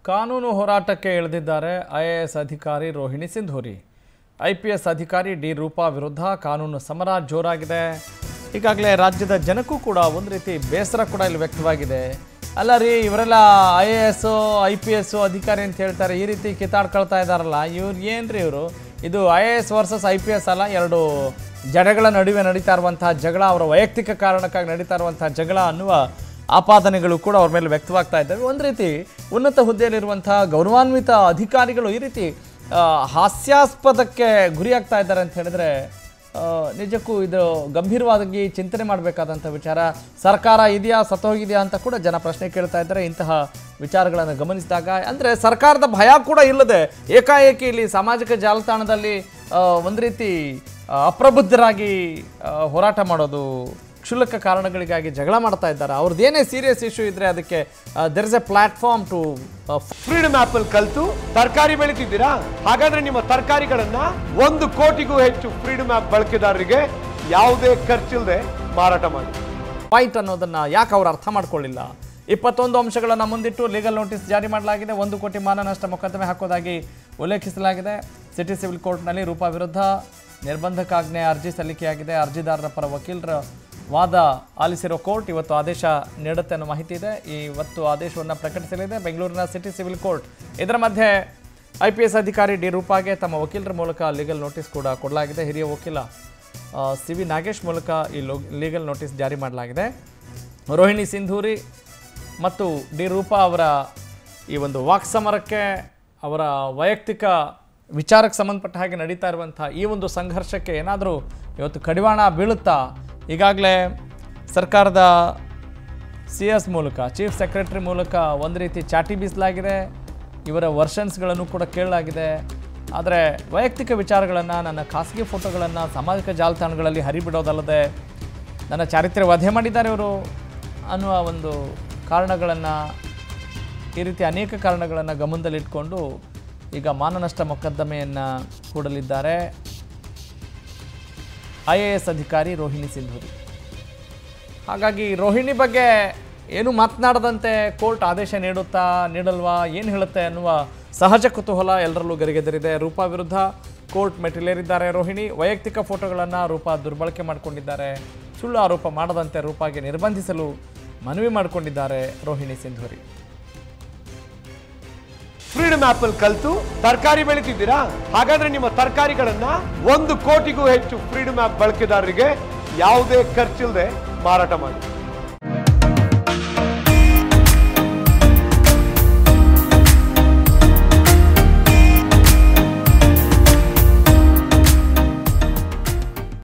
ಕಾನೂನು ಹೋರಾಟಕ್ಕೆ ಇಳಿದಿದ್ದಾರೆ ಐಎಎಸ್ ಅಧಿಕಾರಿ Rohini Sindhuri I P S ಅಧಿಕಾರಿ ಡಿ ರೂಪಾ ವಿರುದ್ಧ ಕಾನೂನು ಸಮರ ಜೋರಾಗಿದೆ ಈಗಾಗಲೇ ರಾಜ್ಯದ ಜನಕ್ಕೂ ಕೂಡ ಒಂದು ರೀತಿ ಬೇಸರ ಕೂಡ ಇಲ್ಲಿ ವ್ಯಕ್ತವಾಗಿದೆ ಅಲ್ಲ ರೀ ಇವರೆಲ್ಲ I A S I P S ಅಧಿಕಾರಿ ಅಂತ ಹೇಳ್ತಾರೆ ಈ ರೀತಿ ಕಿತ್ತಾಡ್ಕೊಳ್ತಾ ಇದ್ದಾರಲ್ಲ ಇವ್ರು ಏನ್ರಿ ಇವರು ಇದು I A S versus I P S ಅಲ್ಲ ಎರಡು ಜಡಗಳ ನಡುವೆ ನಡೀತಾ ಇರುವಂತಹ ಜಗಳ ಅವರ ವೈಯಕ್ತಿಕ ಕಾರಣಕ್ಕಾಗಿ ನಡೀತಾ ಇರುವಂತಹ ಜಗಳ ಅನ್ನುವ ಆಪಾದನೆಗಳು ಕೂಡ ಅವ್ರ ಮೇಲೆ ವ್ಯಕ್ತವಾಗ್ತಾ ಇದ್ದಾವೆ ಒಂದು ರೀತಿ ಉನ್ನತ ಹುದ್ದೆಯಲ್ಲಿರುವಂತಹ ಗೌರವಾನ್ವಿತ ಅಧಿಕಾರಿಗಳು ಈ ರೀತಿ ಆ, ಹಾಸ್ಯಾಸ್ಪದಕ್ಕೆ ಗುರಿಯಾಗ್ತಾ ಇದ್ದಾರೆ ಅಂತ ಹೇಳಿದ್ರೆ ಆ, ನಿಜಕ್ಕೂ ಇದು ಗಂಭೀರವಾಗಿ ಚಿಂತನೆ ಮಾಡಬೇಕಾದಂಥ ವಿಚಾರ ಸರ್ಕಾರ ಇದೆಯಾ ಸತ್ತೋಗಿದೆಯಾ ಅಂತ ಕೂಡ ಜನ ಪ್ರಶ್ನೆ ಕೇಳ್ತಾ ಇದ್ದಾರೆ ಇಂತಹ ವಿಚಾರಗಳನ್ನು ಗಮನಿಸಿದಾಗ ಅಂದರೆ ಸರ್ಕಾರದ ಭಯ ಕೂಡ ಇಲ್ಲದೆ ಏಕಾಏಕಿ ಇಲ್ಲಿ ಸಾಮಾಜಿಕ ಜಾಲತಾಣದಲ್ಲಿ ಆ, ಒಂದು ರೀತಿ ಆ, ಅಪ್ರಬುದ್ಧರಾಗಿ ಆ, ಹೋರಾಟ ಮಾಡೋದು ಕ್ಷುಲ್ಲಕ ಕಾರಣಗಳಿಗಾಗಿ ಜಗಳ ಮಾಡ್ತಾ ಇದ್ದಾರೆ ಅವ್ರದ್ದು ಏನೇ ಸೀರಿಯಸ್ ಇಶ್ಯೂ ಇದ್ರೆ ಅದಕ್ಕೆ there is a platform to freedom of ಅಲ್ಲಿ ಕಲ್ತು ತರಕಾರಿ ಬೆಳಿತಿದ್ದೀರಾ ಹಾಗಾದ್ರೆ ನಿಮ್ಮ ತರಕಾರಿಗಳನ್ನ ಒಂದು ಕೋಟಿಗೂ ಹೆಚ್ಚು ಫ್ರೀಡಮ್ ಆಪ್ ಬಳಕೆದಾರರಿಗೆ ಯಾವುದೇ ಖರ್ಚಿಲ್ಲದೆ ಮಾರಾಟ ಮಾಡಿ ಫೈಟ್ ಅನ್ನೋದನ್ನ ಯಾಕೆ ಅವ್ರು ಅರ್ಥ ಮಾಡ್ಕೊಳ್ಳಿಲ್ಲ ಇಪ್ಪತ್ತೊಂದು ಅಂಶಗಳನ್ನು ಮುಂದಿಟ್ಟು ಲೀಗಲ್ ನೋಟಿಸ್ ಜಾರಿ ಮಾಡಲಾಗಿದೆ ಒಂದು ಕೋಟಿ ಮಾನನಷ್ಟ ಮೊಕದ್ದಮೆ ಹಾಕೋದಾಗಿ ಉಲ್ಲೇಖಿಸಲಾಗಿದೆ ಸಿಟಿ ಸಿವಿಲ್ ಕೋರ್ಟ್ನಲ್ಲಿ ರೂಪಾ ವಿರುದ್ಧ ನಿರ್ಬಂಧಕಾಜ್ಞೆ ಅರ್ಜಿ ಸಲ್ಲಿಕೆಯಾಗಿದೆ ಅರ್ಜಿದಾರರ ಪರ ವಕೀಲರ ವಾದ ಆಲಿಸಿರೋ ಕೋರ್ಟ್ ಇವತ್ತು ಆದೇಶ ನೀಡುತ್ತೆ ಅನ್ನೋ ಮಾಹಿತಿ ಇದೆ ಇವತ್ತು ಆದೇಶವನ್ನು ಪ್ರಕಟಿಸಲಿದೆ ಬೆಂಗಳೂರಿನ ಸಿಟಿ ಸಿವಿಲ್ ಕೋರ್ಟ್ ಇದರ ಮಧ್ಯೆ ಐ ಪಿ ಎಸ್ ಅಧಿಕಾರಿ ಡಿ ರೂಪಾಗೆ ತಮ್ಮ ವಕೀಲರ ಮೂಲಕ ಲೀಗಲ್ ನೋಟಿಸ್ ಕೂಡ ಕೊಡಲಾಗಿದೆ ಹಿರಿಯ ವಕೀಲ ಆ, ಸಿ ವಿ ನಾಗೇಶ್ ಮೂಲಕ ಈ ಲೋ ಲೀಗಲ್ ನೋಟಿಸ್ ಜಾರಿ ಮಾಡಲಾಗಿದೆ ರೋಹಿಣಿ ಸಿಂಧೂರಿ ಮತ್ತು ಡಿ ರೂಪಾ ಅವರ ಈ ಒಂದು ವಾಕ್ಸಮರಕ್ಕೆ ಅವರ ವೈಯಕ್ತಿಕ ವಿಚಾರಕ್ಕೆ ಸಂಬಂಧಪಟ್ಟ ಹಾಗೆ ನಡೀತಾ ಇರುವಂಥ ಈ ಒಂದು ಸಂಘರ್ಷಕ್ಕೆ ಏನಾದರೂ ಇವತ್ತು ಕಡಿವಾಣ ಬೀಳುತ್ತಾ ಈಗಾಗಲೇ ಸರ್ಕಾರದ ಸಿ ಎಸ್ ಮೂಲಕ ಚೀಫ್ ಸೆಕ್ರೆಟರಿ ಮೂಲಕ ಒಂದು ರೀತಿ ಚಾಟಿ ಬೀಸಲಾಗಿದೆ ಇವರ ವರ್ಷನ್ಸ್ಗಳನ್ನು ಕೂಡ ಕೇಳಲಾಗಿದೆ ಆದರೆ ವೈಯಕ್ತಿಕ ವಿಚಾರಗಳನ್ನು ನನ್ನ ಖಾಸಗಿ ಫೋಟೋಗಳನ್ನು ಸಾಮಾಜಿಕ ಜಾಲತಾಣಗಳಲ್ಲಿ ಹರಿಬಿಡೋದಲ್ಲದೆ ನನ್ನ ಚಾರಿತ್ರ್ಯ ವಧೆ ಮಾಡಿದ್ದಾರೆ ಇವರು ಅನ್ನುವ ಒಂದು ಕಾರಣಗಳನ್ನು ಈ ರೀತಿ ಅನೇಕ ಕಾರಣಗಳನ್ನು ಗಮನದಲ್ಲಿಟ್ಕೊಂಡು ಈಗ ಮಾನನಷ್ಟ ಮೊಕದ್ದಮೆಯನ್ನು ಹೂಡಲಿದ್ದಾರೆ ಐ ಎ ಎಸ್ ಅಧಿಕಾರಿ ರೋಹಿಣಿ ಸಿಂಧೂರಿ ಹಾಗಾಗಿ ರೋಹಿಣಿ ಬಗ್ಗೆ ಏನು ಮಾತನಾಡದಂತೆ ಕೋರ್ಟ್ ಆದೇಶ ನೀಡುತ್ತಾ ನೀಡಲ್ವಾ ಏನು ಹೇಳುತ್ತೆ ಅನ್ನುವ ಸಹಜ ಕುತೂಹಲ ಎಲ್ಲರಲ್ಲೂ ಗರಿಗೆದರಿದೆ ರೂಪಾ ವಿರುದ್ಧ ಕೋರ್ಟ್ ಮೆಟ್ಟಿಲೇರಿದ್ದಾರೆ ರೋಹಿಣಿ ವೈಯಕ್ತಿಕ ಫೋಟೋಗಳನ್ನು ರೂಪಾ ದುರ್ಬಳಕೆ ಮಾಡಿಕೊಂಡಿದ್ದಾರೆ ಸುಳ್ಳು ಆರೋಪ ಮಾಡದಂತೆ ರೂಪಾಗೆ ನಿರ್ಬಂಧಿಸಲು ಮನವಿ ಮಾಡಿಕೊಂಡಿದ್ದಾರೆ ರೋಹಿಣಿ ಸಿಂಧೂರಿ ಫ್ರೀಡಮ್ ಆಪ್ ಅಲ್ಲಿ ಕಲ್ತು ತರಕಾರಿ ಬೆಳಿತಿದ್ದೀರಾ ಹಾಗಾದ್ರೆ ನಿಮ್ಮ ತರಕಾರಿಗಳನ್ನ ಒಂದು ಕೋಟಿಗೂ ಹೆಚ್ಚು ಫ್ರೀಡಮ್ ಆಪ್ ಬಳಕೆದಾರರಿಗೆ ಯಾವುದೇ ಖರ್ಚಿಲ್ಲದೆ ಮಾರಾಟ ಮಾಡಿ